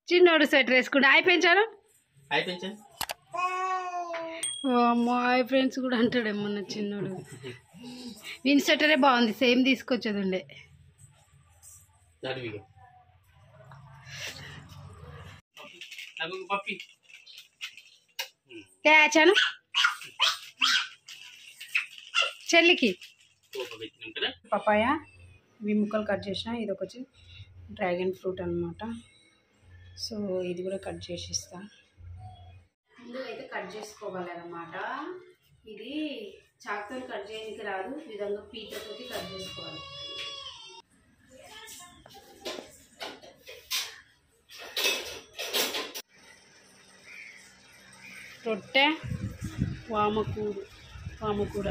చిన్నోడు స్వెటర్ వేసుకుంటా అయిపోయించాను అయిపోయించా అమ్మో హాయ్ ఫ్రెండ్స్ కూడా అంటాడేమో నా చిన్నోడు వీని స్వెటరే బాగుంది సేమ్ తీసుకొచ్చేది ఉండే అడివి అవి పప్పి తేచాను చెల్లికి కోప పెట్టినాం కదా పపాయ ఇవి ముక్కలు కట్ చేసిన ఇది ఒకటి డ్రాగన్ ఫ్రూట్ అనమాట సో ఇది కూడా కట్ చేసి ఇస్తా ముందు అయితే కట్ చేసుకోవాలి అన్నమాట ఇది చాకుతో కట్ చేయడానికి రాదు ఈ విధంగా పీటతోటి కట్ చేసుకోవాలి రొట్టె వామకూరు వామకూర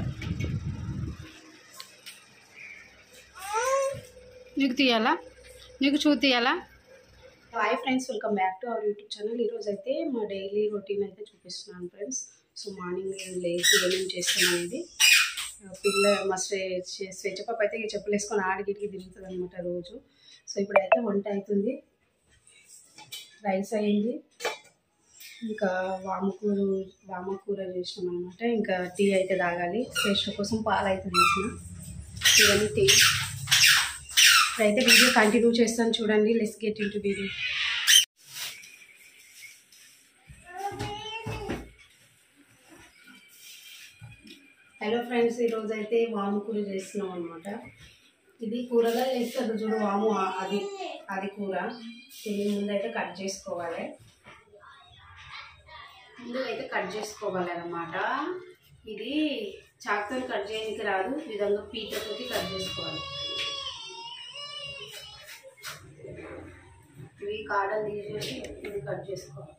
నీకు తీయాలా నీకు చూ తీయాలా hi friends welcome back to our YouTube channel ఈరోజు అయితే మా డైలీ రొటీన్ అయితే చూపిస్తున్నాను ఫ్రెండ్స్ సో మార్నింగ్ లేచి ఏమేమి చేస్తాను అనేది ఆ, పిల్ల మా స్వే స్వేచ్ఛ పాప అయితే ఇక చెప్పులు వేసుకొని ఆడిగిడికి తిరుగుతుంది అనమాట రోజు సో ఇప్పుడైతే వంట అవుతుంది రైస్ అయింది ఇంకా వామకూర వామకూర చేసినాం అనమాట ఇంకా టీ అయితే తాగాలి టేస్ట్ కోసం పాలు అయితే తీసిన ఇవన్నీ టీ ఇప్పుడైతే వీడియో కంటిన్యూ చేస్తాను చూడండి let's get into video hello friends ఈరోజు అయితే వాము కూర చేస్తున్నాం అనమాట ఇది కూరగా వేస్తారు చూడు వాము ఆ- అది అది కూర దీని ముందు అయితే కట్ చేసుకోవాలి ముందు అయితే కట్ చేసుకోవాలి అన్నమాట ఇది చాకుతో కట్ చేయడానికి రాదు ఈ విధంగా పీటతోటి కట్ చేసుకోవాలి ఇవి కాడలు తీసేసి ఇది కట్ చేసుకోవాలి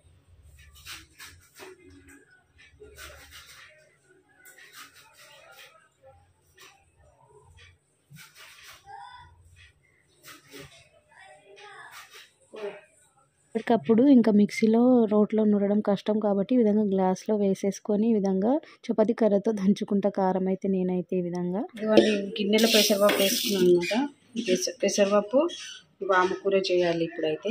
అప్పటికప్పుడు ఇంకా మిక్సీలో రోట్లో నూరడం కష్టం కాబట్టి ఈ విధంగా గ్లాస్లో వేసేసుకొని ఈ విధంగా చపాతీ కర్రతో దంచుకుంటా కారం అయితే నేనైతే ఈ విధంగా ఇదిగోండి గిన్నెలో పెసరపప్పు వేసుకున్నాను అనమాట పెస పెసరపప్పు వామకూర చేయాలి ఇప్పుడైతే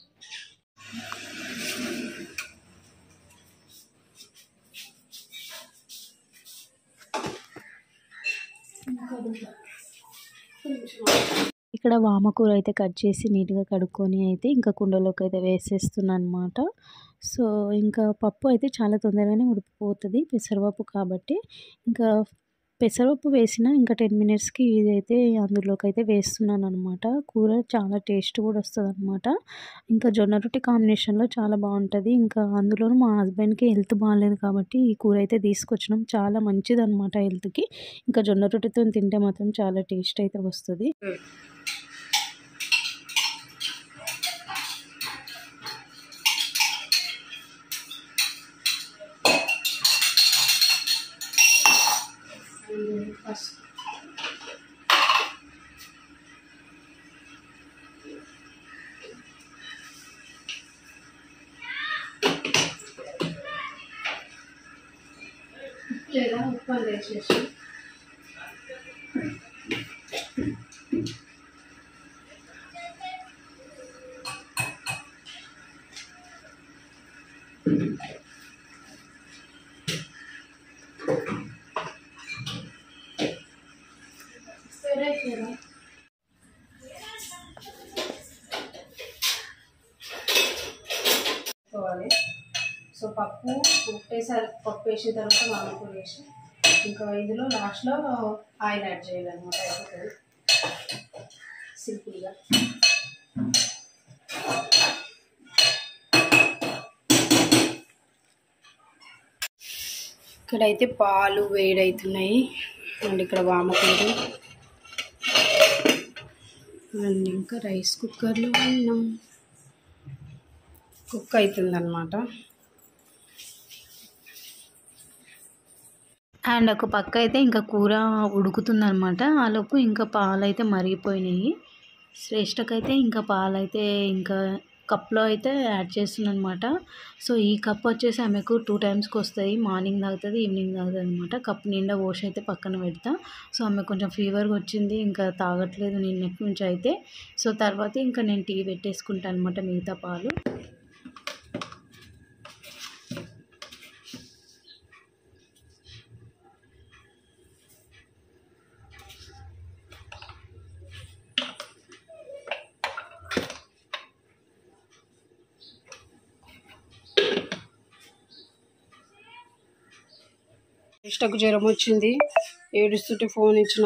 ఇక్కడ వామకూర అయితే కట్ చేసి నీట్గా కడుక్కొని అయితే ఇంకా కుండలోకి అయితే వేసేస్తున్నాను అనమాట సో ఇంకా పప్పు అయితే చాలా తొందరగానే ఉడికిపోతుంది పెసరపప్పు కాబట్టి ఇంకా పెసరపప్పు వేసిన ఇంకా టెన్ మినిట్స్కి ఇదైతే అందులోకి అయితే వేస్తున్నాను అనమాట కూర చాలా టేస్ట్ కూడా వస్తుంది అనమాట ఇంకా జొన్న రొట్టె కాంబినేషన్లో చాలా బాగుంటుంది ఇంకా అందులోనూ మా హస్బెండ్కి హెల్త్ బాగాలేదు కాబట్టి ఈ కూర అయితే తీసుకొచ్చినాం చాలా మంచిది అనమాట హెల్త్కి ఇంకా జొన్న రొట్టెతో తింటే మాత్రం చాలా టేస్ట్ అయితే వస్తుంది ఫస్ట్ లేదా ఉప్పు అని వేసేసి సరే కదా వేసుకోవాలి సో పప్పు ఉప్పు వేసారు పప్పు వేసిన తర్వాత మామిడి వేసి ఇంకా ఇందులో లాస్ట్లో ఆయిల్ యాడ్ చేయాలన్నమాట అయిపోతుంది సింపుల్గా ఇక్కడైతే పాలు వేడవుతున్నాయి అండ్ ఇక్కడ వామకూరు అండ్ ఇంకా రైస్ కుక్కర్లో అన్నం కుక్ అవుతుంది అనమాట అండ్ ఒక పక్క అయితే ఇంకా కూర ఉడుకుతుందనమాట ఆలోపు ఇంకా పాలు అయితే మరిగిపోయినాయి శ్రేష్టకైతే ఇంకా పాలు అయితే ఇంకా కప్లో అయితే యాడ్ చేస్తున్నాను అనమాట సో ఈ కప్ వచ్చేసి ఆమెకు టూ టైమ్స్కి వస్తాయి మార్నింగ్ తాగుతుంది ఈవినింగ్ తాగుతుంది అనమాట కప్ నిండా వాష్ అయితే పక్కన పెడతా సో ఆమె కొంచెం ఫీవర్గా వచ్చింది ఇంకా తాగట్లేదు నిన్నటి నుంచి అయితే సో తర్వాత ఇంకా నేను టీ పెట్టేసుకుంటాను అనమాట మిగతా పాలు ఇష్టకు జ్వరం వచ్చింది ఏడుస్తుంటే ఫోన్ ఇచ్చిన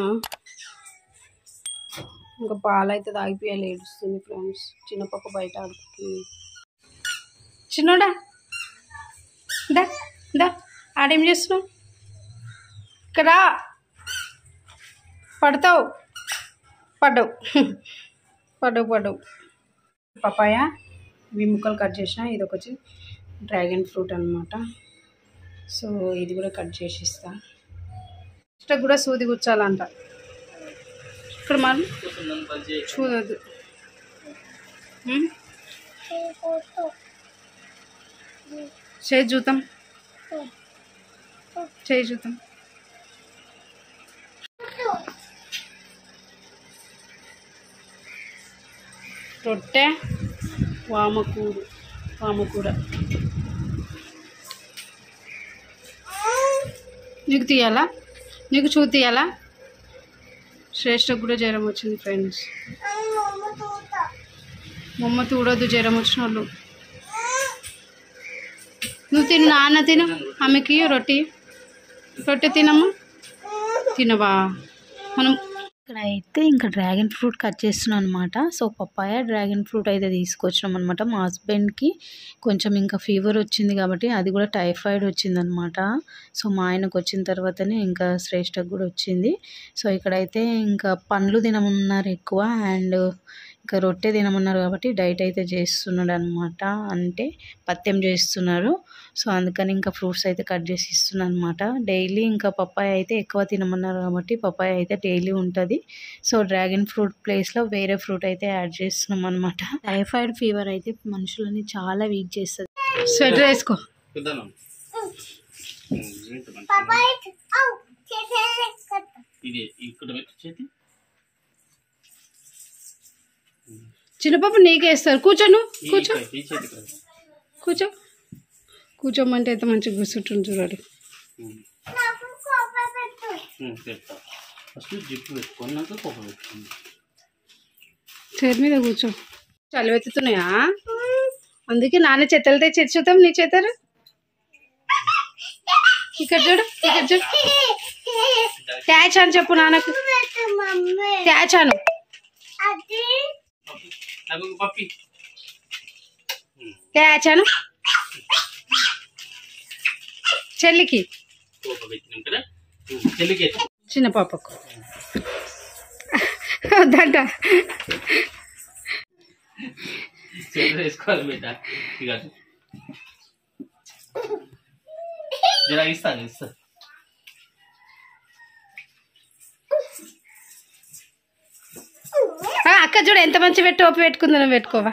ఇంకా పాలు అయితే తాగిపోయాలి ఏడుస్తుంది ఫ్రెండ్స్ చిన్న పక్క బయట ఆడుతుంది చిన్నోడా దా దా ఆడేం చేస్తున్నావు ఇక్కడ పడతావు పడ్డావు పడ్డావు పడ్డావు పపాయ ఇవి ముక్కలు కట్ చేసిన ఇది ఒకటి డ్రాగన్ ఫ్రూట్ అన్నమాట సో ఇది కూడా కట్ చేసి ఇస్తా ఇష్టకు కూడా సూది కూర్చోాలంట ఇక్కడ మనం కూర్చుందని పని చేయి చూడొద్దు ఉమ్? చేయి చూద్దాం చేయి చూద్దాం రొట్టె వామకూరు వామకూర నీకు తీయాలా నీకు చూ తీయాలా శ్రేష్ఠకు కూడా జ్వరం వచ్చింది ఫ్రెండ్స్ మమ్మ చూడొద్దు జ్వరం వచ్చిన వాళ్ళు నువ్వు తిను నాన్న తిను ఆమెకి రొట్టి రొట్టె తినమ్మా తినవా మనం ఇక్కడ అయితే ఇంకా డ్రాగన్ ఫ్రూట్ కట్ చేస్తున్నాను అనమాట సో పప్పాయ డ్రాగన్ ఫ్రూట్ అయితే తీసుకొచ్చినాం అనమాట మా హస్బెండ్కి కొంచెం ఇంకా ఫీవర్ వచ్చింది కాబట్టి అది కూడా టైఫాయిడ్ వచ్చిందనమాట సో మా ఆయనకు వచ్చిన తర్వాతనే ఇంకా శ్రేష్ఠకు కూడా వచ్చింది సో ఇక్కడైతే ఇంకా పండ్లు తినమన్నారు ఎక్కువ అండ్ ఇంకా రొట్టె తినమన్నారు కాబట్టి డైట్ అయితే చేస్తున్నాడు అనమాట అంటే పత్యం చేస్తున్నారు సో అందుకని ఇంకా ఫ్రూట్స్ అయితే కట్ చేసి ఇస్తున్నాను అనమాట డైలీ ఇంకా పప్పాయ అయితే ఎక్కువ తినమన్నారు కాబట్టి పప్పాయ అయితే డైలీ ఉంటుంది సో డ్రాగన్ ఫ్రూట్ ప్లేస్లో వేరే ఫ్రూట్ అయితే యాడ్ చేస్తున్నాం అనమాట టైఫాయిడ్ ఫీవర్ అయితే మనుషులని చాలా వీక్ చేస్తుంది స్వెటర్ వేసుకో చూద్దాం ఏంటి మంచిగా? ఇది ఇక్కడ పెట్టి చేతి చిన్నపాప నీకేస్తారు కూర్చో నువ్వు ఈ కూర్చో ఇక్కడ, ఈ చేతి ఇక్కడ. కూర్చో కూర్చోమంటే ఎంత మంచిగా కూర్చుంటుంది చూడాడు ఉమ్. ఉమ్, పెడతా ఫస్ట్ జిప్పు పెట్టుకున్నాక కోపం పెట్టుకుంది చైర్ మీద కూర్చో చలివెత్తుతున్నాయా అందుకే నాన్న చెత్తలు తెచ్చి ఇచ్చి చూద్దాం నీ చేతారు ఇక్కడ చూడు ఇక్కడ చూడు ట్యాచ్ అని చెప్పు నాన్నకు ట్యాచ్ అను పప్పి. నాకు ఒక పప్పి ఉమ్, ట్యాచ్ అను చెల్లికి కోపం పెట్టినాం కదా ఉమ్, చెల్లికి చిన్న పాపకు వద్దంట చేతులు వేసుకోవాలి బిడ్డ ఇక జరా ఇస్తాను ఇస్తాను ఆ, అక్క చూడు ఎంత మంచి పెట్టి ఓపి పెట్టుకుందో పెట్టుకోవా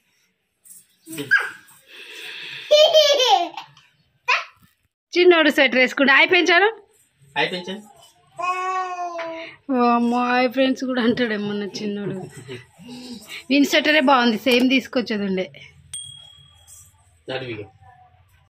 చిన్నోడు స్వెటర్ వేసుకుంటా అయిపోయించాను అయిపోయించండి అమ్మో హాయ్ ఫ్రెండ్స్ కూడా అంటాడేమన్నా చిన్నోడు వీని స్వెటరే బాగుంది సేమ్ తీసుకొచ్చేది ఉండే అడివిగా